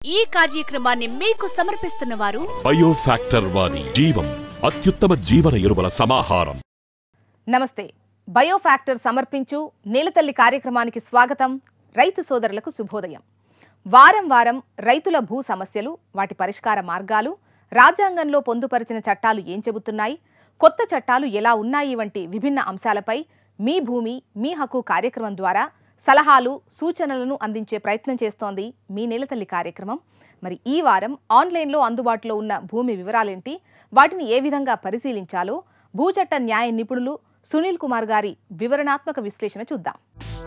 ఈ కార్యక్రమాన్ని మీకు సమర్పిస్తున్న వారు బయోఫ్యాక్టర్ వారి జీవం అత్యుత్తమ జీవన ఎరువుల సమాహారం నమస్తే బయోఫ్యాక్టర్ సమర్పించు నీలతల్లి కార్యక్రమానికి స్వాగతం రైతు సోదరులకు శుభోదయం వారం వారం రైతుల భూ సమస్యలు వాటి పరిష్కార మార్గాలు రాజ్యాంగంలో పొందుపరిచిన చట్టాలు ఏం చెబుతున్నాయి కొత్త చట్టాలు ఎలా ఉన్నాయి వంటి విభిన్న అంశాలపై మీ భూమి మీ హక్కు కార్యక్రమం ద్వారా సలహాలు సూచనలను అందించే ప్రయత్నం చేస్తోంది మీ నీలతల్లి కార్యక్రమం మరి ఈ వారం ఆన్లైన్లో అందుబాటులో ఉన్న భూమి వివరాలేంటి వాటిని ఏ విధంగా పరిశీలించాలో భూచట్ట న్యాయ నిపుణులు సునీల్ కుమార్ గారి వివరణాత్మక విశ్లేషణ చూద్దాం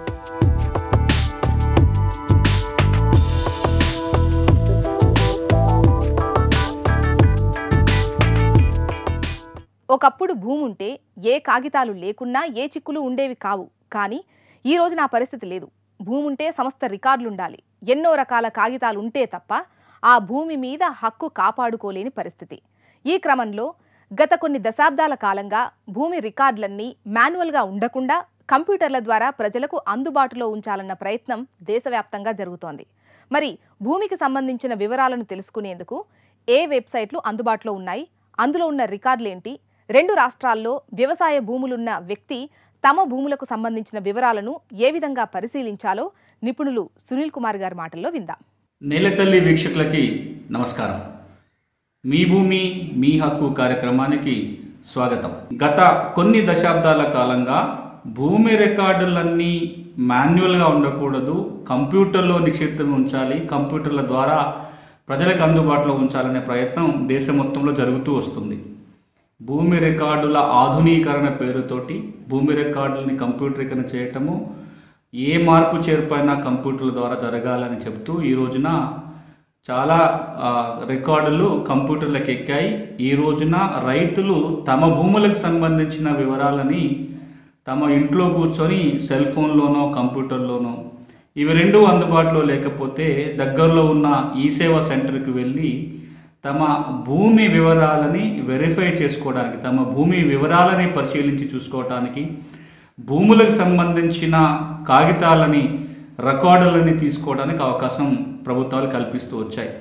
ఒకప్పుడు భూమి ఉంటే ఏ కాగితాలు లేకున్నా ఏ చిక్కులు ఉండేవి కావు కానీ ఈ రోజు నా పరిస్థితి లేదు భూమి ఉంటే సమస్త రికార్డులు ఉండాలి ఎన్నో రకాల కాగితాలు ఉంటే తప్ప ఆ భూమి మీద హక్కు కాపాడుకోలేని పరిస్థితి ఈ క్రమంలో గత కొన్ని దశాబ్దాల కాలంగా భూమి రికార్డులన్నీ మాన్యువల్గా ఉండకుండా కంప్యూటర్ల ద్వారా ప్రజలకు అందుబాటులో ఉంచాలన్న ప్రయత్నం దేశవ్యాప్తంగా జరుగుతోంది మరి భూమికి సంబంధించిన వివరాలను తెలుసుకునేందుకు ఏ వెబ్సైట్లు అందుబాటులో ఉన్నాయి అందులో ఉన్న రికార్డులేంటి రెండు రాష్ట్రాల్లో వ్యవసాయ భూములున్న వ్యక్తి తమ భూములకు సంబంధించిన వివరాలను ఏ విధంగా పరిశీలించాలో నిపుణులు సునీల్ కుమార్ గారి మాటల్లో విందాం నేలతల్లి వీక్షకులకి నమస్కారం మీ భూమి మీ హక్కు కార్యక్రమానికి స్వాగతం గత కొన్ని దశాబ్దాల కాలంగా భూమి రికార్డులన్నీ మాన్యువల్గా ఉండకూడదు కంప్యూటర్లో నిక్షిప్తం ఉంచాలి కంప్యూటర్ల ద్వారా ప్రజలకు అందుబాటులో ఉంచాలనే ప్రయత్నం దేశం మొత్తంలో జరుగుతూ వస్తుంది భూమి రికార్డుల ఆధునీకరణ పేరుతోటి భూమి రికార్డులని కంప్యూటరీకరణ చేయటము ఏ మార్పు చేర్పైనా కంప్యూటర్ల ద్వారా జరగాలని చెబుతూ ఈ రోజున చాలా ఆ, రికార్డులు కంప్యూటర్లకు ఎక్కాయి ఈ రోజున రైతులు తమ భూములకు సంబంధించిన వివరాలని తమ ఇంట్లో కూర్చొని సెల్ ఫోన్లోనో కంప్యూటర్లోనో ఇవి రెండు అందుబాటులో లేకపోతే దగ్గరలో ఉన్న ఈ సేవా సెంటర్కి వెళ్ళి తమ భూమి వివరాలని వెరిఫై చేసుకోవడానికి తమ భూమి వివరాలని పరిశీలించి చూసుకోవటానికి భూములకు సంబంధించిన కాగితాలని రికార్డులని తీసుకోవడానికి అవకాశం ప్రభుత్వాలు కల్పిస్తూ వచ్చాయి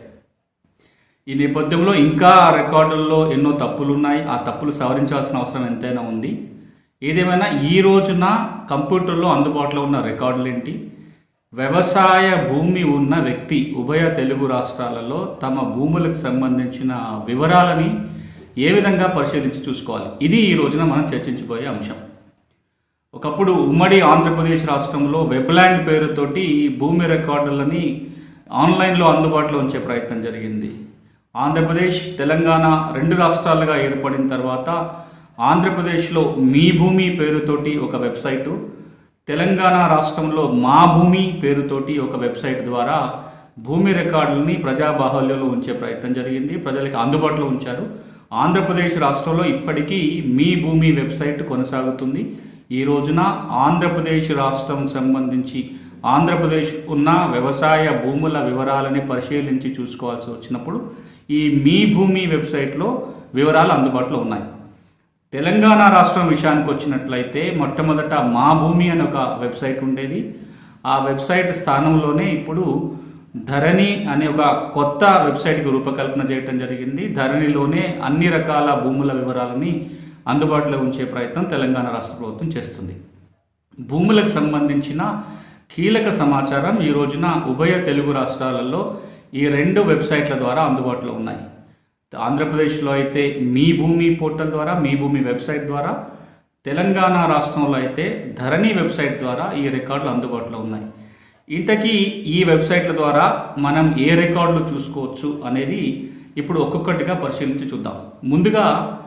ఈ నేపథ్యంలో ఇంకా ఆ రికార్డుల్లో ఎన్నో తప్పులు ఉన్నాయి ఆ తప్పులు సవరించాల్సిన అవసరం ఎంతైనా ఉంది ఏదేమైనా ఈ రోజున కంప్యూటర్లో అందుబాటులో ఉన్న రికార్డులు ఏంటి వ్యవసాయ భూమి ఉన్న వ్యక్తి ఉభయ తెలుగు రాష్ట్రాలలో తమ భూములకు సంబంధించిన వివరాలని ఏ విధంగా పరిశీలించి చూసుకోవాలి ఇది ఈ రోజున మనం చర్చించబోయే అంశం ఒకప్పుడు ఉమ్మడి ఆంధ్రప్రదేశ్ రాష్ట్రంలో వెబ్లాండ్ పేరుతోటి ఈ భూమి రికార్డులని ఆన్లైన్లో అందుబాటులో ఉంచే ప్రయత్నం జరిగింది ఆంధ్రప్రదేశ్ తెలంగాణ రెండు రాష్ట్రాలుగా ఏర్పడిన తర్వాత ఆంధ్రప్రదేశ్లో మీ భూమి పేరుతోటి ఒక వెబ్సైటు తెలంగాణ రాష్ట్రంలో మా భూమి పేరుతోటి ఒక వెబ్సైట్ ద్వారా భూమి రికార్డులని ప్రజాబాహుల్యంలో ఉంచే ప్రయత్నం జరిగింది ప్రజలకు అందుబాటులో ఉంచారు ఆంధ్రప్రదేశ్ రాష్ట్రంలో ఇప్పటికీ మీ భూమి వెబ్సైట్ కొనసాగుతుంది ఈ రోజున ఆంధ్రప్రదేశ్ రాష్ట్రం సంబంధించి ఆంధ్రప్రదేశ్ ఉన్న వ్యవసాయ భూముల వివరాలని పరిశీలించి చూసుకోవాల్సి వచ్చినప్పుడు ఈ మీ భూమి వెబ్సైట్లో వివరాలు అందుబాటులో ఉన్నాయి తెలంగాణ రాష్ట్రం విషయానికి వచ్చినట్లయితే మొట్టమొదట మా భూమి అనే ఒక వెబ్సైట్ ఉండేది ఆ వెబ్సైట్ స్థానంలోనే ఇప్పుడు ధరణి అనే ఒక కొత్త వెబ్సైట్కి రూపకల్పన చేయడం జరిగింది ధరణిలోనే అన్ని రకాల భూముల వివరాలని అందుబాటులో ఉంచే ప్రయత్నం తెలంగాణ రాష్ట్ర ప్రభుత్వం చేస్తుంది భూములకు సంబంధించిన కీలక సమాచారం ఈ రోజున ఉభయ తెలుగు రాష్ట్రాలలో ఈ రెండు వెబ్సైట్ల ద్వారా అందుబాటులో ఉన్నాయి ఆంధ్రప్రదేశ్లో అయితే మీ భూమి పోర్టల్ ద్వారా మీ భూమి వెబ్సైట్ ద్వారా తెలంగాణ రాష్ట్రంలో అయితే ధరణి వెబ్సైట్ ద్వారా ఈ రికార్డులు అందుబాటులో ఉన్నాయి ఇంతకీ ఈ వెబ్సైట్ల ద్వారా మనం ఏ రికార్డులు చూసుకోవచ్చు అనేది ఇప్పుడు ఒక్కొక్కటిగా పరిశీలించి చూద్దాం ముందుగా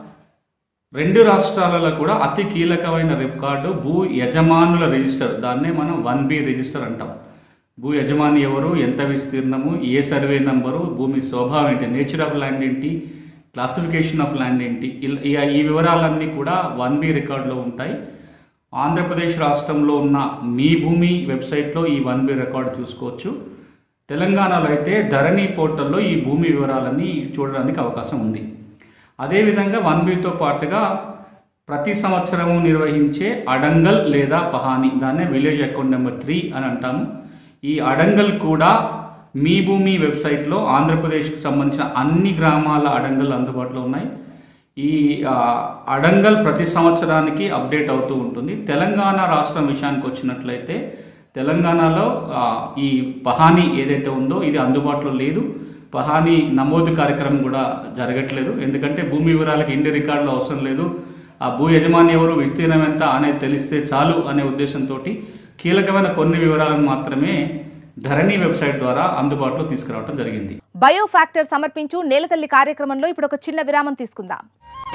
రెండు రాష్ట్రాలలో కూడా అతి కీలకమైన రికార్డు భూ యజమానుల రిజిస్టర్ దాన్నే మనం వన్ బి రిజిస్టర్ అంటాం భూ యజమాని ఎవరు ఎంత విస్తీర్ణము ఏ సర్వే నంబరు భూమి స్వభావం ఏంటి నేచర్ ఆఫ్ ల్యాండ్ ఏంటి క్లాసిఫికేషన్ ఆఫ్ ల్యాండ్ ఏంటి ఇలా ఈ- ఈ వివరాలన్నీ కూడా వన్ బి రికార్డులో ఉంటాయి ఆంధ్రప్రదేశ్ రాష్ట్రంలో ఉన్న మీ భూమి వెబ్సైట్లో ఈ వన్ బి రికార్డు చూసుకోవచ్చు తెలంగాణలో అయితే ధరణి పోర్టల్లో ఈ భూమి వివరాలన్నీ చూడడానికి అవకాశం ఉంది అదేవిధంగా వన్ బితో పాటుగా ప్రతి సంవత్సరము నిర్వహించే అడంగల్ లేదా పహాని దాన్నే విలేజ్ అకౌంట్ నెంబర్ త్రీ అని అంటాము ఈ అడంగల్ కూడా మీ భూమి వెబ్సైట్లో ఆంధ్రప్రదేశ్కు సంబంధించిన అన్ని గ్రామాల అడంగల్ అందుబాటులో ఉన్నాయి ఈ ఆ, అడంగల్ ప్రతి సంవత్సరానికి అప్డేట్ అవుతూ ఉంటుంది తెలంగాణ రాష్ట్రం విషయానికి వచ్చినట్లయితే తెలంగాణలో ఆ, ఈ పహానీ ఏదైతే ఉందో ఇది అందుబాటులో లేదు పహానీ నమోదు కార్యక్రమం కూడా జరగట్లేదు ఎందుకంటే భూమి వివరాలకు ఇండి రికార్డులు అవసరం లేదు ఆ భూ యజమాని ఎవరు విస్తీర్ణం ఎంత అనేది తెలిస్తే చాలు అనే ఉద్దేశంతో కీలకమైన కొన్ని వివరాలను మాత్రమే ధరణి వెబ్సైట్ ద్వారా అందుబాటులో తీసుకురావడం జరిగింది బయో ఫ్యాక్టర్ సమర్పించు నేలతల్లి కార్యక్రమంలో ఇప్పుడు ఒక చిన్న విరామం తీసుకుందాం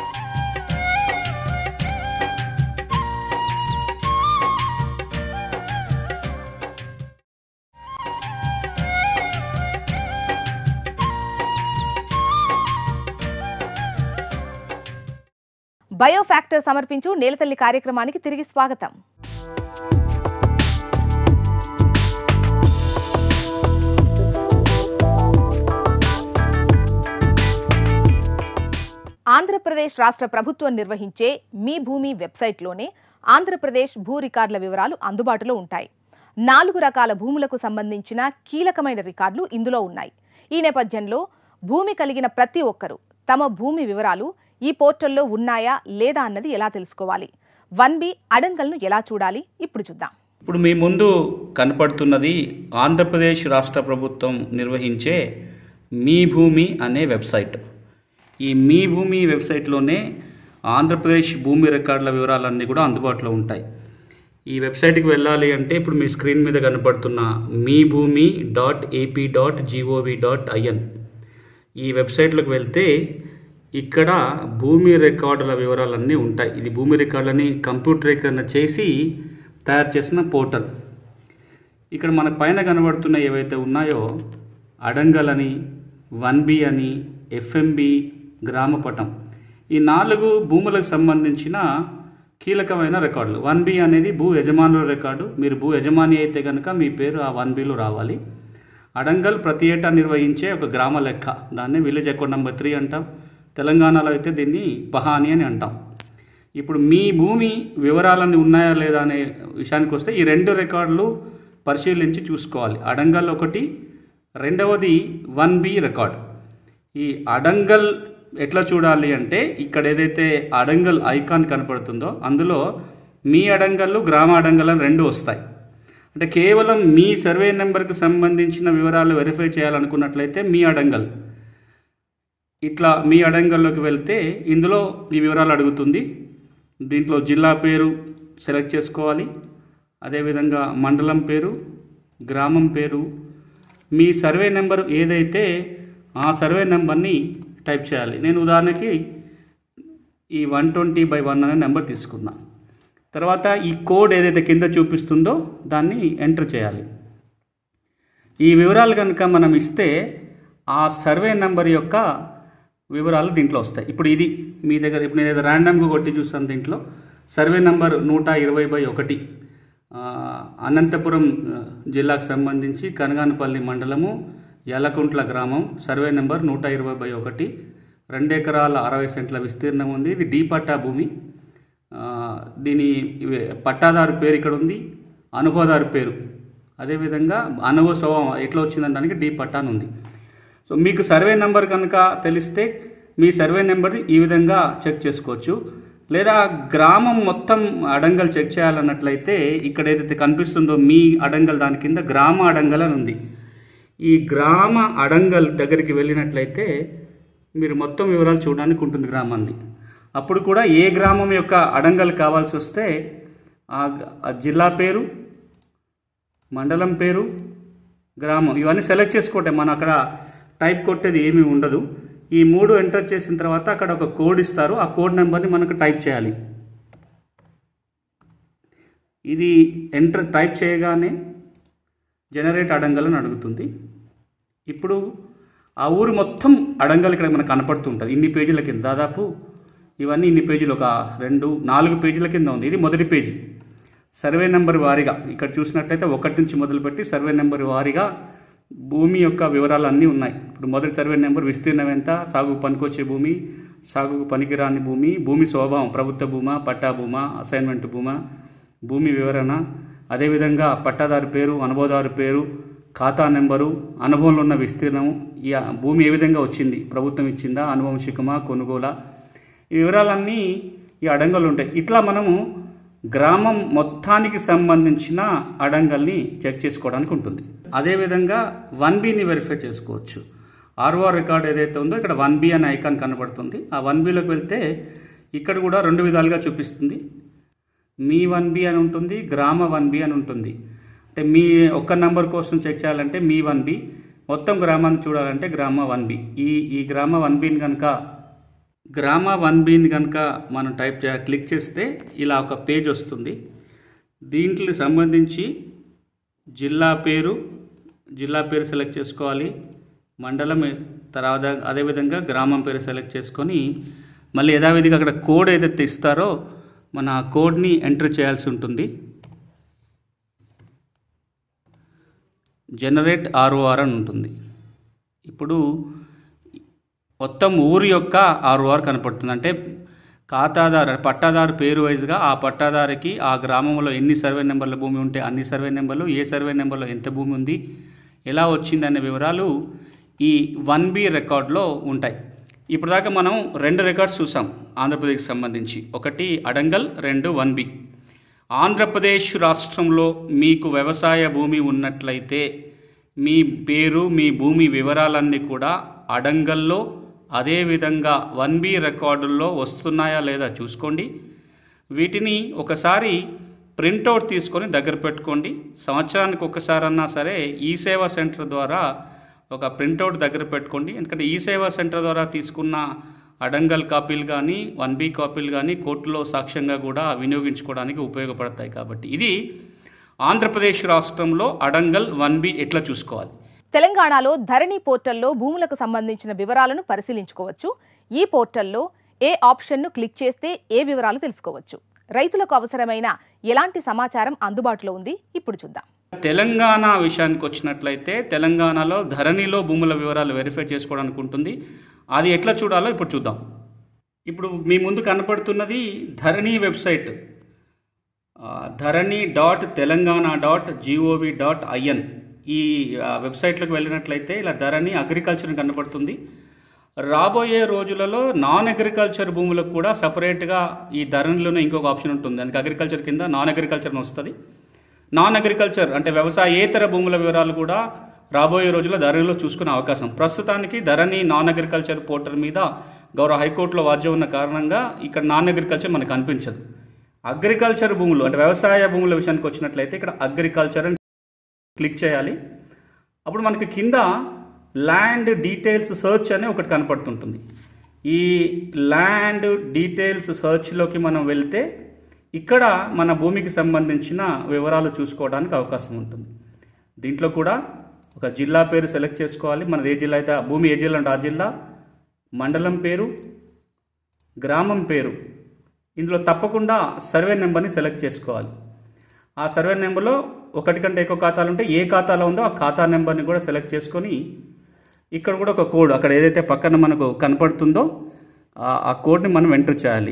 బయో ఫ్యాక్టర్ సమర్పించు నేలతల్లి కార్యక్రమానికి తిరిగి స్వాగతం ఆంధ్రప్రదేశ్ రాష్ట్ర ప్రభుత్వం నిర్వహించే మీ భూమి వెబ్సైట్లోనే ఆంధ్రప్రదేశ్ భూ రికార్డుల వివరాలు అందుబాటులో ఉంటాయి నాలుగు రకాల భూములకు సంబంధించిన కీలకమైన రికార్డులు ఇందులో ఉన్నాయి ఈ నేపథ్యంలో భూమి కలిగిన ప్రతి ఒక్కరూ తమ భూమి వివరాలు ఈ పోర్టల్లో ఉన్నాయా లేదా అన్నది ఎలా తెలుసుకోవాలి వన్ బి అడంగల్ను ఎలా చూడాలి ఇప్పుడు చూద్దాం ఇప్పుడు మీ ముందు కనపడుతున్నది ఆంధ్రప్రదేశ్ రాష్ట్ర ప్రభుత్వం నిర్వహించే మీ భూమి అనే వెబ్సైట్ ఈ మీ భూమి వెబ్సైట్లోనే ఆంధ్రప్రదేశ్ భూమి రికార్డుల వివరాలన్నీ కూడా అందుబాటులో ఉంటాయి ఈ వెబ్సైట్కి వెళ్ళాలి అంటే ఇప్పుడు మీ స్క్రీన్ మీద కనపడుతున్న Mee Bhoomi dot AP dot GOV dot IN ఈ వెబ్సైట్లోకి వెళ్తే ఇక్కడ భూమి రికార్డుల వివరాలన్నీ ఉంటాయి ఇది భూమి రికార్డులని కంప్యూటరీకరణ చేసి తయారు చేసిన పోర్టల్ ఇక్కడ మన పైన కనబడుతున్న ఏవైతే ఉన్నాయో అడంగల్ అని వన్ బి అని ఎఫ్ఎంబి గ్రామపటం ఈ నాలుగు భూములకు సంబంధించిన కీలకమైన రికార్డులు వన్ బి అనేది భూ యజమానుల రికార్డు మీరు భూ యజమాని అయితే కనుక మీ పేరు ఆ వన్ బిలో రావాలి అడంగల్ ప్రతి ఏటా నిర్వహించే ఒక గ్రామ లెక్క దాన్ని విలేజ్ అకౌంట్ నెంబర్ త్రీ అంటాం తెలంగాణలో అయితే దీన్ని పహాని అని అంటాం ఇప్పుడు మీ భూమి వివరాలన్నీ ఉన్నాయా లేదా అనే విషయానికి వస్తే ఈ రెండు రికార్డులు పరిశీలించి చూసుకోవాలి అడంగల్ ఒకటి రెండవది వన్ బి రికార్డ్ ఈ అడంగల్ ఎట్లా చూడాలి అంటే ఇక్కడ ఏదైతే అడంగల్ ఐకాన్ కనపడుతుందో అందులో మీ అడంగల్లు గ్రామ అడంగల్ అని రెండు వస్తాయి అంటే కేవలం మీ సర్వే నెంబర్కి సంబంధించిన వివరాలు వెరిఫై చేయాలనుకున్నట్లయితే మీ అడంగల్ ఇట్లా మీ అడంగల్లోకి వెళ్తే ఇందులో ఈ వివరాలు అడుగుతుంది దీంట్లో జిల్లా పేరు సెలెక్ట్ చేసుకోవాలి అదేవిధంగా మండలం పేరు గ్రామం పేరు మీ సర్వే నెంబర్ ఏదైతే ఆ సర్వే నెంబర్ని టైప్ చేయాలి నేను ఉదాహరణకి ఈ వన్ ట్వంటీ బై వన్ అనే నెంబర్ తీసుకున్నా తర్వాత ఈ కోడ్ ఏదైతే కింద చూపిస్తుందో దాన్ని ఎంటర్ చేయాలి ఈ వివరాలు కనుక మనం ఇస్తే ఆ సర్వే నెంబర్ యొక్క వివరాలు దీంట్లో వస్తాయి ఇప్పుడు ఇది మీ దగ్గర ఇప్పుడు నేను ఏదో ర్యాండమ్గా కొట్టి చూస్తాను దీంట్లో సర్వే నెంబర్ నూట ఇరవై బై ఒకటి ఆ, అనంతపురం ఆ, జిల్లాకు సంబంధించి కనగానపల్లి మండలము యలకుంట్ల గ్రామం సర్వే నెంబర్ నూట ఇరవై బై ఒకటి రెండు ఎకరాల అరవై సెంట్ల విస్తీర్ణం ఉంది ఇది డీ పట్టా భూమి ఆ, దీని ఇవి పట్టాదారు పేరు ఇక్కడ ఉంది అనుభవదారు పేరు అదేవిధంగా అనుభవ స్వభావం ఎట్లా వచ్చిందని దానికి డీ పట్టా అని ఉంది సో మీకు సర్వే నెంబర్ కనుక తెలిస్తే మీ సర్వే నెంబర్ని ఈ విధంగా చెక్ చేసుకోవచ్చు లేదా గ్రామం మొత్తం అడంగల్ చెక్ చేయాలన్నట్లయితే ఇక్కడ ఏదైతే కనిపిస్తుందో మీ అడంగల్ దాని కింద గ్రామ అడంగల్ అని ఉంది ఈ గ్రామ అడంగల్ దగ్గరికి వెళ్ళినట్లయితే మీరు మొత్తం వివరాలు చూడడానికి ఉంటుంది గ్రామాన్ని అప్పుడు కూడా ఏ గ్రామం యొక్క అడంగల్ కావాల్సి వస్తే ఆ గ- ఆ జిల్లా పేరు మండలం పేరు గ్రామం ఇవన్నీ సెలెక్ట్ చేసుకోవటం మనం అక్కడ టైప్ కొట్టేది ఏమీ ఉండదు ఈ మూడు ఎంటర్ చేసిన తర్వాత అక్కడ ఒక కోడ్ ఇస్తారు ఆ కోడ్ నెంబర్ని మనకు టైప్ చేయాలి ఇది ఎంటర్ టైప్ చేయగానే జనరేట్ అడంగల్ అని అడుగుతుంది ఇప్పుడు ఆ ఊరు మొత్తం అడంగల్ ఇక్కడ మనకు కనపడుతుంటుంది ఇన్ని పేజీల కింద దాదాపు ఇవన్నీ ఇన్ని పేజీలు ఒక రెండు నాలుగు పేజీల కింద ఉంది ఇది మొదటి పేజీ సర్వే నెంబర్ వారీగా ఇక్కడ చూసినట్లయితే ఒకటి నుంచి మొదలుపెట్టి సర్వే నెంబర్ వారీగా భూమి యొక్క వివరాలు అన్నీ ఉన్నాయి ఇప్పుడు మొదటి సర్వే నెంబర్ విస్తీర్ణం ఎంత సాగుకు పనికొచ్చే భూమి సాగుకు పనికిరాని భూమి భూమి స్వభావం ప్రభుత్వ భూమా పట్టా భూమా అసైన్మెంట్ భూమా భూమి వివరణ అదేవిధంగా పట్టాదారు పేరు అనుభవదారు పేరు ఖాతా నెంబరు అనుభవంలో ఉన్న విస్తీర్ణం ఈ భూమి ఏ విధంగా వచ్చింది ప్రభుత్వం ఇచ్చిందా అనువంశికమా కొనుగోలా ఈ వివరాలన్నీ ఈ అడంగలు ఉంటాయి ఇట్లా మనము గ్రామం మొత్తానికి సంబంధించిన అడంగల్ని చెక్ చేసుకోవడానికి ఉంటుంది అదేవిధంగా వన్ బిని వెరిఫై చేసుకోవచ్చు ఆర్ఓఆర్ రికార్డ్ ఏదైతే ఉందో ఇక్కడ వన్ బి అనే ఐకాన్ కనబడుతుంది ఆ వన్ బిలోకి వెళ్తే ఇక్కడ కూడా రెండు విధాలుగా చూపిస్తుంది మీ వన్ బి అని ఉంటుంది గ్రామ వన్ బి అని ఉంటుంది అంటే మీ ఒక్క నంబర్ కోసం చెక్ చేయాలంటే మీ వన్ బి మొత్తం గ్రామాన్ని చూడాలంటే గ్రామ వన్ బి ఈ ఈ గ్రామ వన్ బిని కనుక గ్రామ వన్ బిని కనుక మనం టైప్ చే క్లిక్ చేస్తే ఇలా ఒక పేజ్ వస్తుంది దీంట్లో సంబంధించి జిల్లా పేరు జిల్లా పేరు సెలెక్ట్ చేసుకోవాలి మండలం ఏ- తర్వాత అదేవిధంగా గ్రామం పేరు సెలెక్ట్ చేసుకొని మళ్ళీ యథావిధిగా అక్కడ కోడ్ ఏదైతే ఇస్తారో మన ఆ కోడ్ని ఎంటర్ చేయాల్సి ఉంటుంది జనరేట్ ఆర్ఓఆర్ అని ఉంటుంది ఇప్పుడు మొత్తం ఊరి యొక్క ఆర్ఓఆర్ కనపడుతుంది అంటే ఖాతాదారు పట్టాదారు పేరు వైజ్గా ఆ పట్టాదారికి ఆ గ్రామంలో ఎన్ని సర్వే నెంబర్ల భూమి ఉంటే అన్ని సర్వే నెంబర్లు ఏ సర్వే నెంబర్లో ఎంత భూమి ఉంది ఎలా వచ్చిందనే వివరాలు ఈ వన్ బి రికార్డులో ఉంటాయి ఇప్పటిదాకా మనం రెండు రికార్డ్స్ చూసాం ఆంధ్రప్రదేశ్కి సంబంధించి ఒకటి అడంగల్ రెండు వన్ బి ఆంధ్రప్రదేశ్ రాష్ట్రంలో మీకు వ్యవసాయ భూమి ఉన్నట్లయితే మీ పేరు మీ భూమి వివరాలన్నీ కూడా అడంగల్లో అదేవిధంగా వన్ బి రికార్డుల్లో వస్తున్నాయా లేదా చూసుకోండి వీటిని ఒకసారి ప్రింటౌట్ తీసుకొని దగ్గర పెట్టుకోండి సంవత్సరానికి ఒకసారన్నా సరే ఈ సేవా సెంటర్ ద్వారా ఒక ప్రింటౌట్ దగ్గర పెట్టుకోండి ఎందుకంటే ఈ సేవా సెంటర్ ద్వారా తీసుకున్న అడంగల్ కాపీలు కానీ వన్ బి కాపీలు కానీ కోర్టులో సాక్ష్యంగా కూడా వినియోగించుకోవడానికి ఉపయోగపడతాయి కాబట్టి ఇది ఆంధ్రప్రదేశ్ రాష్ట్రంలో అడంగల్ వన్ బి ఎట్లా చూసుకోవాలి తెలంగాణలో ధరణి పోర్టల్లో భూములకు సంబంధించిన వివరాలను పరిశీలించుకోవచ్చు ఈ పోర్టల్లో ఏ ఆప్షన్ను క్లిక్ చేస్తే ఏ వివరాలు తెలుసుకోవచ్చు రైతులకు అవసరమైన ఎలాంటి సమాచారం అందుబాటులో ఉంది ఇప్పుడు చూద్దాం తెలంగాణ విషయానికి వచ్చినట్లయితే తెలంగాణలో ధరణిలో భూముల వివరాలు వెరిఫై చేసుకోవడానికి ఉంటుంది అది ఎట్లా చూడాలో ఇప్పుడు చూద్దాం ఇప్పుడు మీ ముందు కనపడుతున్నది ధరణి వెబ్సైట్ ఆ, Dharani dot Telangana dot GOV dot IN ఈ ఆ, వెబ్సైట్లోకి వెళ్ళినట్లయితే ఇలా ధరణి అగ్రికల్చర్ అని కనపడుతుంది రాబోయే రోజులలో నాన్ అగ్రికల్చర్ భూములకు కూడా సపరేట్గా ఈ ధరణిలోనే ఇంకొక ఆప్షన్ ఉంటుంది అందుకే అగ్రికల్చర్ కింద నాన్ అగ్రికల్చర్ అని వస్తుంది నాన్ అగ్రికల్చర్ అంటే వ్యవసాయేతర భూముల వివరాలు కూడా రాబోయే రోజుల్లో ధరణిలో చూసుకునే అవకాశం ప్రస్తుతానికి ధరణి నాన్ అగ్రికల్చర్ పోర్టల్ మీద గౌరవ హైకోర్టులో వాద్యం ఉన్న కారణంగా ఇక్కడ నాన్ అగ్రికల్చర్ మనకు కనిపించదు అగ్రికల్చర్ భూములు అంటే వ్యవసాయ భూముల విషయానికి వచ్చినట్లయితే ఇక్కడ అగ్రికల్చర్ అని క్లిక్ చేయాలి అప్పుడు మనకి కింద ల్యాండ్ డీటెయిల్స్ సర్చ్ అనే ఒకటి కనపడుతుంటుంది ఈ ల్యాండ్ డీటెయిల్స్ సర్చ్లోకి మనం వెళ్తే ఇక్కడ మన భూమికి సంబంధించిన వివరాలు చూసుకోవడానికి అవకాశం ఉంటుంది దీంట్లో కూడా ఒక జిల్లా పేరు సెలెక్ట్ చేసుకోవాలి మనది ఏ జిల్లా అయితే ఆ భూమి ఏ జిల్లా అంటే ఆ జిల్లా మండలం పేరు గ్రామం పేరు ఇందులో తప్పకుండా సర్వే నెంబర్ని సెలెక్ట్ చేసుకోవాలి ఆ సర్వే నెంబర్లో ఒకటి కంటే ఎక్కువ ఖాతాలు ఉంటే ఏ ఖాతాలో ఉందో ఆ ఖాతా నెంబర్ని కూడా సెలెక్ట్ చేసుకొని ఇక్కడ కూడా ఒక కోడ్ అక్కడ ఏదైతే పక్కన మనకు కనపడుతుందో ఆ- ఆ కోడ్ని మనం ఎంటర్ చేయాలి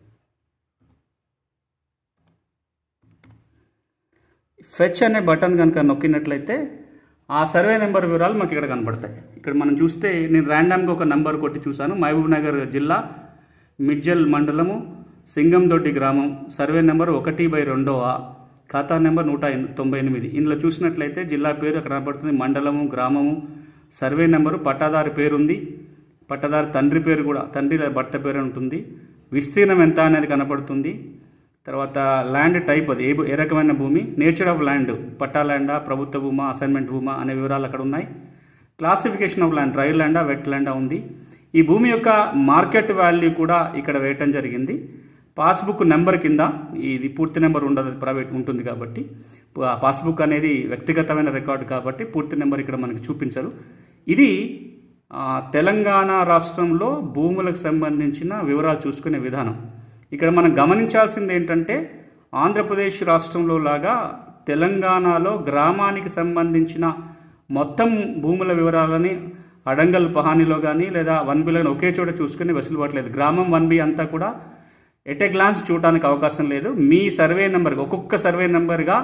ఫెచ్ అనే బటన్ కనుక నొక్కినట్లయితే ఆ సర్వే నెంబర్ వివరాలు మనకి ఇక్కడ కనబడతాయి ఇక్కడ మనం చూస్తే నేను ర్యాండమ్గా ఒక నెంబర్ కొట్టి చూశాను మహబూబ్ నగర్ జిల్లా మిడ్జల్ మండలము సింగందొడ్డి గ్రామం సర్వే నెంబర్ ఒకటి బై రెండవ ఖాతా నెంబర్ నూట ఎన్- తొంభై ఎనిమిది ఇందులో చూసినట్లయితే జిల్లా పేరు అక్కడ కనబడుతుంది మండలము గ్రామము సర్వే నెంబరు పట్టాదారు పేరు ఉంది పట్టదారు తండ్రి పేరు కూడా తండ్రి లేదా భర్త పేరు ఉంటుంది విస్తీర్ణం ఎంత అనేది కనపడుతుంది తర్వాత ల్యాండ్ టైప్ అది ఏ భూ- ఏ రకమైన భూమి నేచర్ ఆఫ్ ల్యాండ్ పట్టా ల్యాండా ప్రభుత్వ భూమా అసైన్మెంట్ భూమా అనే వివరాలు అక్కడ ఉన్నాయి క్లాసిఫికేషన్ ఆఫ్ ల్యాండ్ డ్రై ల్యాండా వెట్ ల్యాండా ఉంది ఈ భూమి యొక్క మార్కెట్ వాల్యూ కూడా ఇక్కడ వేయటం జరిగింది పాస్బుక్ నెంబర్ కింద ఇది పూర్తి నెంబర్ ఉండదు అది ప్రైవేట్ ఉంటుంది కాబట్టి ఆ పాస్బుక్ అనేది వ్యక్తిగతమైన రికార్డు కాబట్టి పూర్తి నెంబర్ ఇక్కడ మనకి చూపించరు ఇది ఆ, తెలంగాణ రాష్ట్రంలో భూములకు సంబంధించిన వివరాలు చూసుకునే విధానం ఇక్కడ మనం గమనించాల్సింది ఏంటంటే ఆంధ్రప్రదేశ్ రాష్ట్రంలో లాగా తెలంగాణలో గ్రామానికి సంబంధించిన మొత్తం భూముల వివరాలని అడంగల్ పహానీలో కానీ లేదా వన్ బిలో కానీ ఒకే చోట చూసుకుని వెసులుబాటు లేదు గ్రామం వన్ బి అంతా కూడా ఎట్ ఏ గ్లాన్స్ చూడడానికి అవకాశం లేదు మీ సర్వే నెంబర్ ఒక్కొక్క సర్వే నెంబర్గా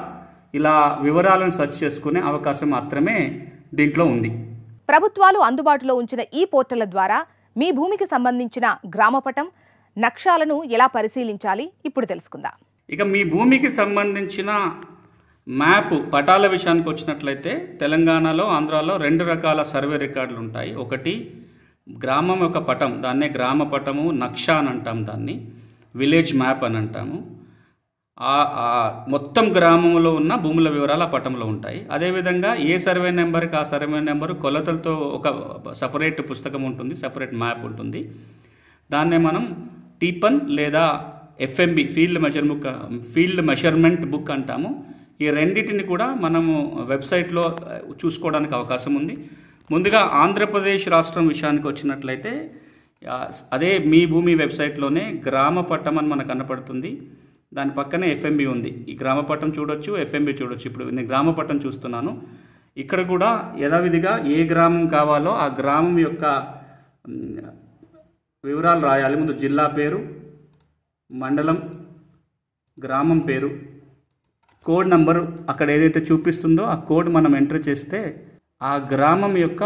ఇలా వివరాలను సెర్చ్ చేసుకునే అవకాశం మాత్రమే దీంట్లో ఉంది ప్రభుత్వాలు అందుబాటులో ఉంచిన ఈ పోర్టళ్ల ద్వారా మీ భూమికి సంబంధించిన గ్రామపటం నక్షాలను ఎలా పరిశీలించాలి ఇప్పుడు తెలుసుకుందాం ఇక మీ భూమికి సంబంధించిన మ్యాప్ పటాల విషయానికి వచ్చినట్లయితే తెలంగాణలో ఆంధ్రాలో రెండు రకాల సర్వే రికార్డులు ఉంటాయి ఒకటి గ్రామం యొక్క పటం దాన్నే గ్రామ పటము నక్షా అని అంటాం దాన్ని విలేజ్ మ్యాప్ అని అంటాము ఆ ఆ మొత్తం గ్రామంలో ఉన్న భూముల వివరాలు ఆ పటంలో ఉంటాయి అదేవిధంగా ఏ సర్వే నెంబర్కి ఆ సర్వే నెంబరు కొలతలతో ఒక సపరేట్ పుస్తకం ఉంటుంది సపరేట్ మ్యాప్ ఉంటుంది దాన్నే మనం టీపన్ లేదా FMB field measure book field measurement book అంటాము ఈ రెండింటిని కూడా మనము వెబ్సైట్లో ఆ, చూసుకోవడానికి అవకాశం ఉంది ముందుగా ఆంధ్రప్రదేశ్ రాష్ట్రం విషయానికి వచ్చినట్లయితే ఆ, అదే మీ భూమి వెబ్సైట్లోనే గ్రామ పట్టం అని మనకు కనపడుతుంది దాని పక్కనే ఎఫ్ఎంబి ఉంది ఈ గ్రామ పట్టం చూడొచ్చు ఎఫ్ఎంబి చూడొచ్చు ఇప్పుడు నేను గ్రామ పట్టం చూస్తున్నాను ఇక్కడ కూడా యథావిధిగా ఏ గ్రామం కావాలో ఆ గ్రామం యొక్క మ్, వివరాలు రాయాలి ముందు జిల్లా పేరు మండలం గ్రామం పేరు కోడ్ నంబరు అక్కడ ఏదైతే చూపిస్తుందో ఆ కోడ్ మనం ఎంటర్ చేస్తే ఆ గ్రామం యొక్క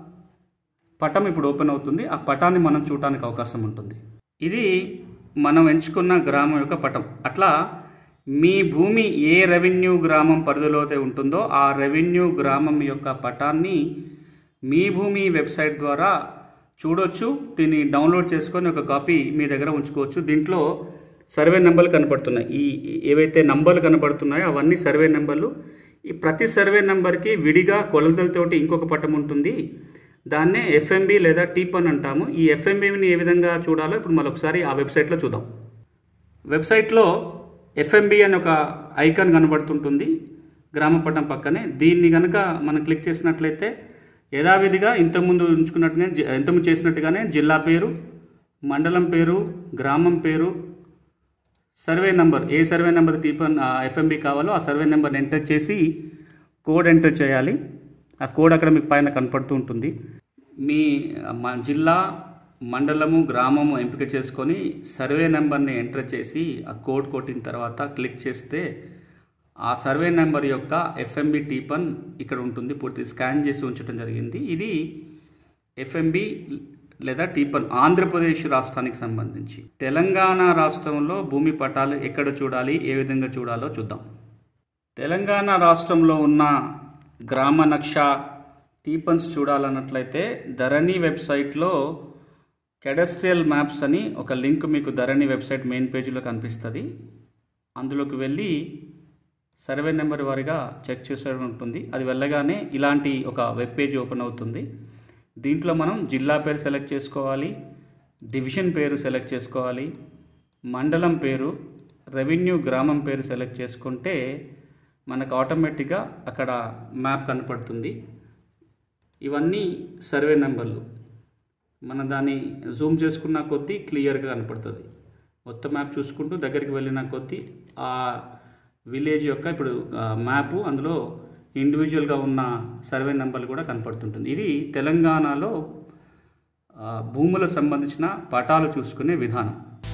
పటం ఇప్పుడు ఓపెన్ అవుతుంది ఆ పటాన్ని మనం చూడటానికి అవకాశం ఉంటుంది ఇది మనం ఎంచుకున్న గ్రామం యొక్క పటం అట్లా మీ భూమి ఏ రెవెన్యూ గ్రామం పరిధిలో అయితే ఉంటుందో ఆ రెవెన్యూ గ్రామం యొక్క పటాన్ని మీ భూమి వెబ్సైట్ ద్వారా చూడొచ్చు దీన్ని డౌన్లోడ్ చేసుకొని ఒక కాపీ మీ దగ్గర ఉంచుకోవచ్చు దీంట్లో సర్వే నెంబర్లు కనపడుతున్నాయి ఈ ఈ- ఏవైతే నంబర్లు కనపడుతున్నాయో అవన్నీ సర్వే నెంబర్లు ఈ ప్రతి సర్వే నెంబర్కి విడిగా కొలతలతోటి ఇంకొక పటం ఉంటుంది దాన్నే ఎఫ్ఎంబి లేదా టీప్ అని అంటాము ఈ ఎఫ్ఎంబిని ఏ విధంగా చూడాలో ఇప్పుడు మరొకసారి ఆ వెబ్సైట్లో చూద్దాం వెబ్సైట్లో ఎఫ్ఎంబి అని ఒక ఐకాన్ కనబడుతుంటుంది గ్రామపటం పక్కనే దీన్ని కనుక మనం క్లిక్ చేసినట్లయితే యథావిధిగా ఇంతకుముందు ఉంచుకున్నట్టుగా జి- ఇంతకుముందు చేసినట్టుగానే జిల్లా పేరు మండలం పేరు గ్రామం పేరు సర్వే నెంబర్ ఏ సర్వే నెంబర్ టీపన్ ఎఫ్ఎంబి కావాలో ఆ సర్వే నెంబర్ని ఎంటర్ చేసి కోడ్ ఎంటర్ చేయాలి ఆ కోడ్ అక్కడ మీకు పైన కనపడుతూ ఉంటుంది మీ మా జిల్లా మండలము గ్రామము ఎంపిక చేసుకొని సర్వే నెంబర్ని ఎంటర్ చేసి ఆ కోడ్ కొట్టిన తర్వాత క్లిక్ చేస్తే ఆ సర్వే నెంబర్ యొక్క ఎఫ్ఎంబి టీపన్ ఇక్కడ ఉంటుంది పూర్తి స్కాన్ చేసి ఉంచడం జరిగింది ఇది ఎఫ్ఎంబి లేదా టీపన్ ఆంధ్రప్రదేశ్ రాష్ట్రానికి సంబంధించి తెలంగాణ రాష్ట్రంలో భూమి పటాలు ఎక్కడ చూడాలి ఏ విధంగా చూడాలో చూద్దాం తెలంగాణ రాష్ట్రంలో ఉన్న గ్రామ నక్ష టీపన్స్ చూడాలన్నట్లయితే ధరణి వెబ్సైట్లో కెడస్ట్రియల్ మ్యాప్స్ అని ఒక లింక్ మీకు ధరణి వెబ్సైట్ మెయిన్ పేజీలో కనిపిస్తుంది అందులోకి వెళ్ళి సర్వే నెంబర్ వారిగా చెక్ చేసే ఉంటుంది అది వెళ్ళగానే ఇలాంటి ఒక వెబ్ పేజ్ ఓపెన్ అవుతుంది దీంట్లో మనం జిల్లా పేరు సెలెక్ట్ చేసుకోవాలి డివిజన్ పేరు సెలెక్ట్ చేసుకోవాలి మండలం పేరు రెవెన్యూ గ్రామం పేరు సెలెక్ట్ చేసుకుంటే మనకు ఆటోమేటిక్గా అక్కడ మ్యాప్ కనపడుతుంది ఇవన్నీ సర్వే నెంబర్లు మన దాన్ని జూమ్ చేసుకున్న కొద్దీ క్లియర్గా కనపడుతుంది మొత్తం మ్యాప్ చూసుకుంటూ దగ్గరికి వెళ్ళిన కొద్దీ ఆ విలేజ్ యొక్క ఇప్పుడు ఆ, మ్యాపు అందులో ఇండివిజువల్గా ఉన్న సర్వే నెంబర్లు కూడా కనపడుతుంటుంది ఇది తెలంగాణలో ఆ, భూములకు సంబంధించిన పటాలు చూసుకునే విధానం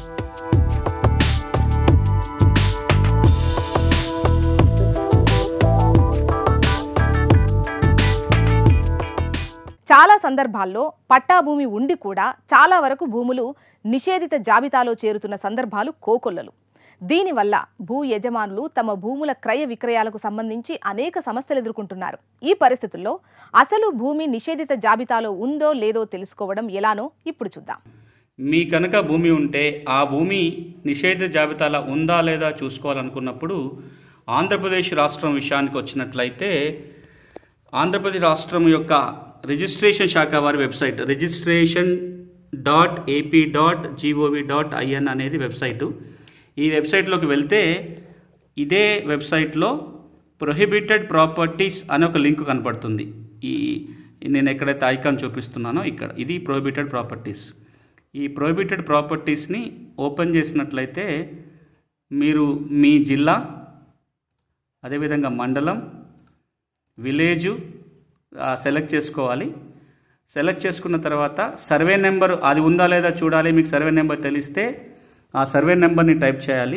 చాలా సందర్భాల్లో పట్టా భూమి ఉండి కూడా చాలా వరకు భూములు నిషేధిత జాబితాలో చేరుతున్న సందర్భాలు కోకొల్లలు దీనివల్ల భూ యజమానులు తమ భూముల క్రయ విక్రయాలకు సంబంధించి అనేక సమస్యలు ఎదుర్కొంటున్నారు ఈ పరిస్థితుల్లో అసలు భూమి నిషేధిత జాబితాలో ఉందో లేదో తెలుసుకోవడం ఎలానో ఇప్పుడు చూద్దాం మీ కనుక భూమి ఉంటే ఆ భూమి నిషేధ జాబితాలో ఉందా లేదా చూసుకోవాలనుకున్నప్పుడు ఆంధ్రప్రదేశ్ రాష్ట్రం విషయానికి వచ్చినట్లయితే ఆంధ్రప్రదేశ్ రాష్ట్రం యొక్క రిజిస్ట్రేషన్ శాఖ వారి website registration dot AP dot GOV dot IN అనేది వెబ్సైటు ఈ వెబ్సైట్లోకి వెళ్తే ఇదే వెబ్సైట్లో ప్రొహిబిటెడ్ ప్రాపర్టీస్ అనే ఒక లింక్ కనపడుతుంది ఈ నేను ఎక్కడైతే ఐకాన్ చూపిస్తున్నానో ఇక్కడ ఇది ప్రొహిబిటెడ్ ప్రాపర్టీస్ ఈ ప్రొహిబిటెడ్ ప్రాపర్టీస్ని ఓపెన్ చేసినట్లయితే మీరు మీ జిల్లా అదేవిధంగా మండలం విలేజు ఆ, సెలెక్ట్ చేసుకోవాలి సెలెక్ట్ చేసుకున్న తర్వాత సర్వే నెంబర్ అది ఉందా లేదా చూడాలి మీకు సర్వే నెంబర్ తెలిస్తే ఆ సర్వే నెంబర్ని టైప్ చేయాలి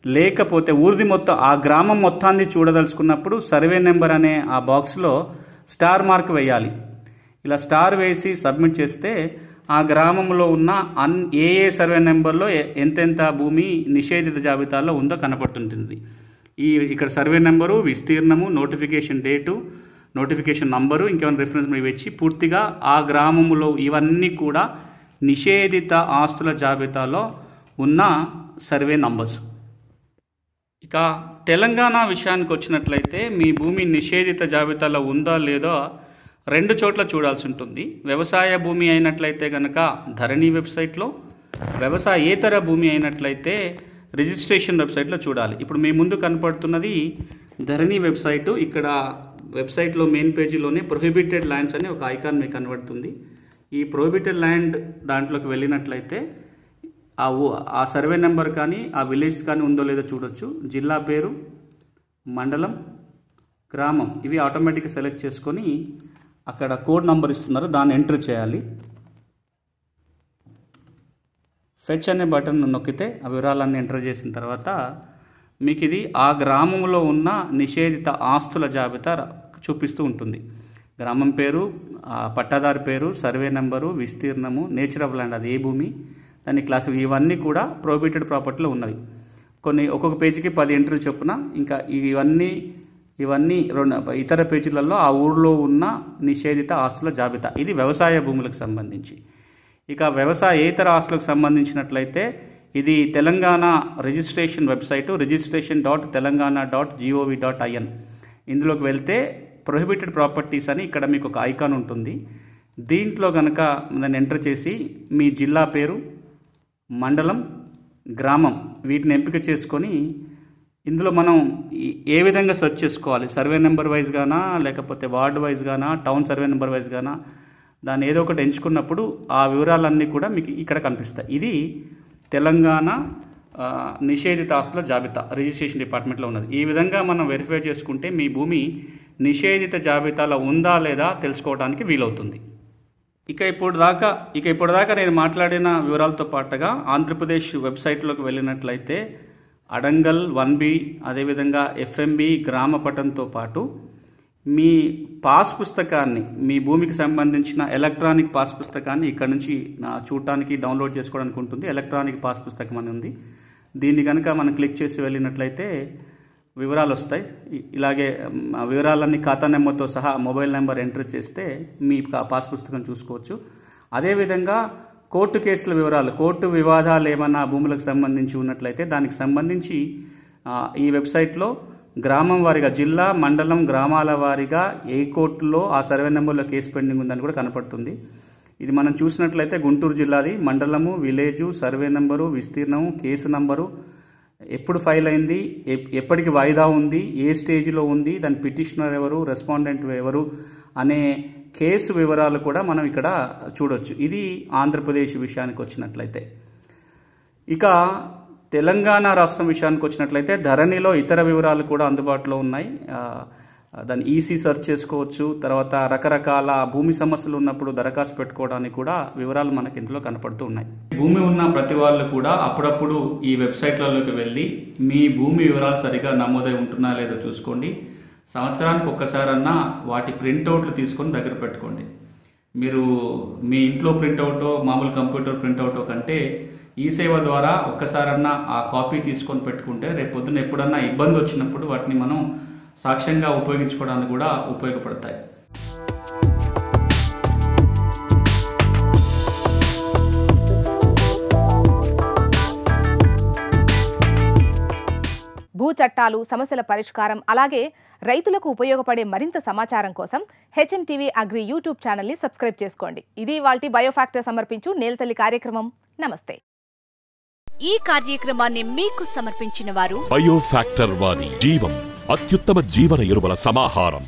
లేకపోతే ఊరిది మొత్తం ఆ గ్రామం మొత్తాన్ని చూడదలుచుకున్నప్పుడు సర్వే నెంబర్ అనే ఆ బాక్స్లో స్టార్ మార్క్ వేయాలి ఇలా స్టార్ వేసి సబ్మిట్ చేస్తే ఆ గ్రామంలో ఉన్న అన్ ఏ ఏ సర్వే నెంబర్లో ఎ- ఎంతెంత భూమి నిషేధిత జాబితాలో ఉందో కనపడుతుంటుంది ఈ ఇక్కడ సర్వే నెంబరు విస్తీర్ణము నోటిఫికేషన్ డేటు నోటిఫికేషన్ నంబరు ఇంకేమైనా రిఫరెన్స్ ఇవి ఇచ్చి పూర్తిగా ఆ గ్రామంలో ఇవన్నీ కూడా నిషేధిత ఆస్తుల జాబితాలో ఉన్న సర్వే నంబర్స్ ఇక తెలంగాణ విషయానికి వచ్చినట్లయితే మీ భూమి నిషేధిత జాబితాలో ఉందా లేదో రెండు చోట్ల చూడాల్సి ఉంటుంది వ్యవసాయ భూమి అయినట్లయితే కనుక ధరణి వెబ్సైట్లో వ్యవసాయేతర భూమి అయినట్లయితే రిజిస్ట్రేషన్ వెబ్సైట్లో చూడాలి ఇప్పుడు మీ ముందు కనపడుతున్నది ధరణి వెబ్సైటు ఇక్కడ వెబ్సైట్లో మెయిన్ పేజీలోనే ప్రొహిబిటెడ్ ల్యాండ్స్ అని ఒక ఐకాన్ మీకు కనబడుతుంది ఈ ప్రొహిబిటెడ్ ల్యాండ్ దాంట్లోకి వెళ్ళినట్లయితే ఆ ఊ ఆ సర్వే నెంబర్ కానీ ఆ విలేజ్ కానీ ఉందో లేదో చూడొచ్చు జిల్లా పేరు మండలం గ్రామం ఇవి ఆటోమేటిక్గా సెలెక్ట్ చేసుకొని అక్కడ కోడ్ నంబర్ ఇస్తున్నారు దాన్ని ఎంటర్ చేయాలి ఫెచ్ అనే బటన్ నొక్కితే ఆ వివరాలన్నీ ఎంటర్ చేసిన తర్వాత మీకు ఇది ఆ గ్రామంలో ఉన్న నిషేధిత ఆస్తుల జాబితా ర- చూపిస్తూ ఉంటుంది గ్రామం పేరు ఆ పట్టాదారు పేరు సర్వే నెంబరు విస్తీర్ణము నేచర్ ఆఫ్ ల్యాండ్ అది ఏ భూమి దాని క్లాస్ ఇవన్నీ కూడా ప్రోబిటెడ్ ప్రాపర్టీలో ఉన్నవి కొన్ని ఒక్కొక్క పేజీకి పది ఎంట్రీలు చొప్పున ఇంకా ఇవన్నీ ఇవన్నీ రెండు ఇతర పేజీలలో ఆ ఊర్లో ఉన్న నిషేధిత ఆస్తుల జాబితా ఇది వ్యవసాయ భూములకు సంబంధించి ఇక వ్యవసాయేతర ఆస్తులకు సంబంధించినట్లయితే ఇది Telangana registration website registration dot Telangana dot GOV dot IN ఇందులోకి వెళ్తే ప్రొహిబిటెడ్ ప్రాపర్టీస్ అని ఇక్కడ మీకు ఒక ఐకాన్ ఉంటుంది దీంట్లో కనుక దాన్ని ఎంటర్ చేసి మీ జిల్లా పేరు మండలం గ్రామం వీటిని ఎంపిక చేసుకొని ఇందులో మనం ఈ- ఏ విధంగా సెర్చ్ చేసుకోవాలి సర్వే నెంబర్ వైజ్ గానా లేకపోతే వార్డ్ వైజ్ గానా టౌన్ సర్వే నెంబర్ వైజ్ గానా దాన్ని ఏదో ఒకటి ఎంచుకున్నప్పుడు ఆ వివరాలన్నీ కూడా మీకు ఇక్కడ కనిపిస్తాయి ఇది తెలంగాణ ఆ, నిషేధిత ఆస్తుల జాబితా రిజిస్ట్రేషన్ డిపార్ట్మెంట్లో ఉన్నది ఈ విధంగా మనం వెరిఫై చేసుకుంటే మీ భూమి నిషేధిత జాబితాలో ఉందా లేదా తెలుసుకోవడానికి వీలవుతుంది ఇక ఇప్పుడు దాకా ఇక ఇప్పుడు దాకా నేను మాట్లాడిన వివరాలతో పాటుగా ఆంధ్రప్రదేశ్ వెబ్సైట్లోకి వెళ్ళినట్లయితే అడంగల్ వన్ బి అదేవిధంగా ఎఫ్ఎంబి గ్రామ పటంతో పాటు మీ పాస్ పుస్తకాన్ని మీ భూమికి సంబంధించిన ఎలక్ట్రానిక్ పాస్ పుస్తకాన్ని ఇక్కడ నుంచి నా చూడటానికి డౌన్లోడ్ చేసుకోవడానికి ఉంటుంది ఎలక్ట్రానిక్ పాస్ పుస్తకం అని ఉంది దీన్ని కనుక మనం క్లిక్ చేసి వెళ్ళినట్లయితే వివరాలు వస్తాయి ఇ- ఇలాగే మ్, ఆ వివరాలన్నీ ఖాతా నెంబర్తో సహా మొబైల్ నెంబర్ ఎంటర్ చేస్తే మీ కా- పాస్ పుస్తకం చూసుకోవచ్చు అదేవిధంగా కోర్టు కేసుల వివరాలు కోర్టు వివాదాలు ఏమన్నా భూములకు సంబంధించి ఉన్నట్లయితే దానికి సంబంధించి ఆ, ఈ వెబ్సైట్లో గ్రామం వారీగా జిల్లా మండలం గ్రామాల వారీగా ఏ కోర్టులో ఆ సర్వే నెంబర్లో కేసు పెండింగ్ ఉందని కూడా కనపడుతుంది ఇది మనం చూసినట్లయితే గుంటూరు జిల్లాది మండలము విలేజు సర్వే నెంబరు విస్తీర్ణము కేసు నంబరు ఎప్పుడు ఫైల్ అయింది ఎప్- ఎప్పటికి వాయిదా ఉంది ఏ స్టేజ్లో ఉంది దాని పిటిషనర్ ఎవరు రెస్పాండెంట్ ఎవరు అనే కేసు వివరాలు కూడా మనం ఇక్కడ చూడొచ్చు ఇది ఆంధ్రప్రదేశ్ విషయానికి వచ్చినట్లయితే ఇక తెలంగాణ రాష్ట్రం విషయానికి వచ్చినట్లయితే ధరణిలో ఇతర వివరాలు కూడా అందుబాటులో ఉన్నాయి ఆ, దాన్ని ఈసీ సెర్చ్ చేసుకోవచ్చు తర్వాత రకరకాల భూమి సమస్యలు ఉన్నప్పుడు దరఖాస్తు పెట్టుకోవడానికి కూడా వివరాలు మనకి ఇందులో కనపడుతూ ఉన్నాయి భూమి ఉన్న ప్రతి వాళ్ళు కూడా అప్పుడప్పుడు ఈ వెబ్సైట్లలోకి వెళ్ళి మీ భూమి వివరాలు సరిగా నమోదై ఉంటున్నా లేదో చూసుకోండి సంవత్సరానికి ఒక్కసారన్నా వాటి ప్రింట్అవుట్లు తీసుకొని దగ్గర పెట్టుకోండి మీరు మీ ఇంట్లో ప్రింట్అవుటో మామూలు కంప్యూటర్ ప్రింట్అవుటో కంటే ఈ సేవ ద్వారా ఒక్కసారన్నా ఆ కాపీ తీసుకొని పెట్టుకుంటే రేపు పొద్దున్న ఎప్పుడన్నా ఇబ్బంది వచ్చినప్పుడు వాటిని మనం సాక్ష్యంగా ఉపయోగించుకోవడానికి కూడా ఉపయోగపడతాయి భూ చట్టాలు సమస్యల పరిష్కారం అలాగే రైతులకు ఉపయోగపడే మరింత సమాచారం కోసం హెచ్ఎం టీవీ అగ్రి యూట్యూబ్ ఛానల్ని సబ్స్క్రైబ్ చేసుకోండి ఇది వాల్టి బయోఫాక్టర్ సమర్పించు నేలతల్లి కార్యక్రమం నమస్తే ఈ కార్యక్రమాన్ని మీకు సమర్పించిన వారు బయోఫాక్టర్ వారి జీవం అత్యుత్తమ జీవన ఎరువుల సమాహారం